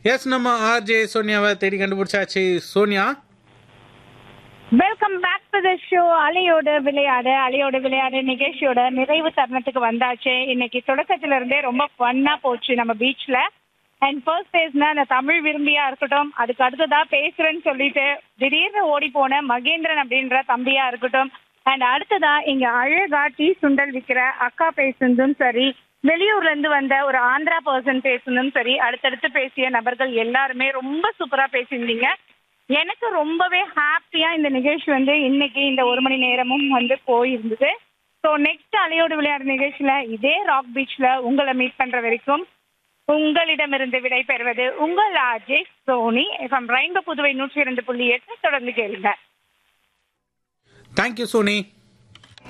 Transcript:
S நம்ம RJ சோனியாவை தேடி கண்டுபிடிச்சாச்சு Sonia welcome back to the show அலையோட விளையாடு அலையோட விளையாடு நிகழ்ச்சியோட நிறைவு தருணத்துக்கு வந்தாச்சு இன்னைக்கு தொடக்கத்துல இருந்தே ரொம்ப ஃபன்னா போச்சு நம்ம பீச்ல அண்ட் ஃபர்ஸ்ட் பேஸ்னா அந்த தமிழ் விரும்பியா இருக்கட்டும் அதுக்கு அடுத்ததா பேசுறேன்னு சொல்லிட்டு திடீர்னு ஓடி போன மகேந்திரன் அப்படின்ற தம்பியா இருக்கட்டும் அண்ட் அடுத்ததா இங்க அழகா டீ சுண்டல் விற்கிற அக்கா பேசுனதும் சரி வெளியூர்ல இருந்து வந்த ஒரு ஆந்திரா பர்சன் பேசுனதும் சரி அடுத்தடுத்து பேசிய நபர்கள் எல்லாருமே ரொம்ப சூப்பரா பேசியிருந்தீங்க எனக்கு ரொம்பவே ஹாப்பியா இந்த நிகழ்ச்சி வந்து இன்னைக்கு இந்த ஒரு மணி நேரமும் வந்து போயிருந்தது ஸோ நெக்ஸ்ட் அலையோடு விளையாடு நிகழ்ச்சியில இதே ராக் பீச்ல உங்களை மீட் பண்ற வரைக்கும் உங்களிடமிருந்து விடை பெறுவது உங்கள் RJ Soni FM rainbow Puduvai நூற்றி இரண்டு புள்ளி எட்டு தொடர்ந்து கேளுங்க தேங்க்யூ சோனி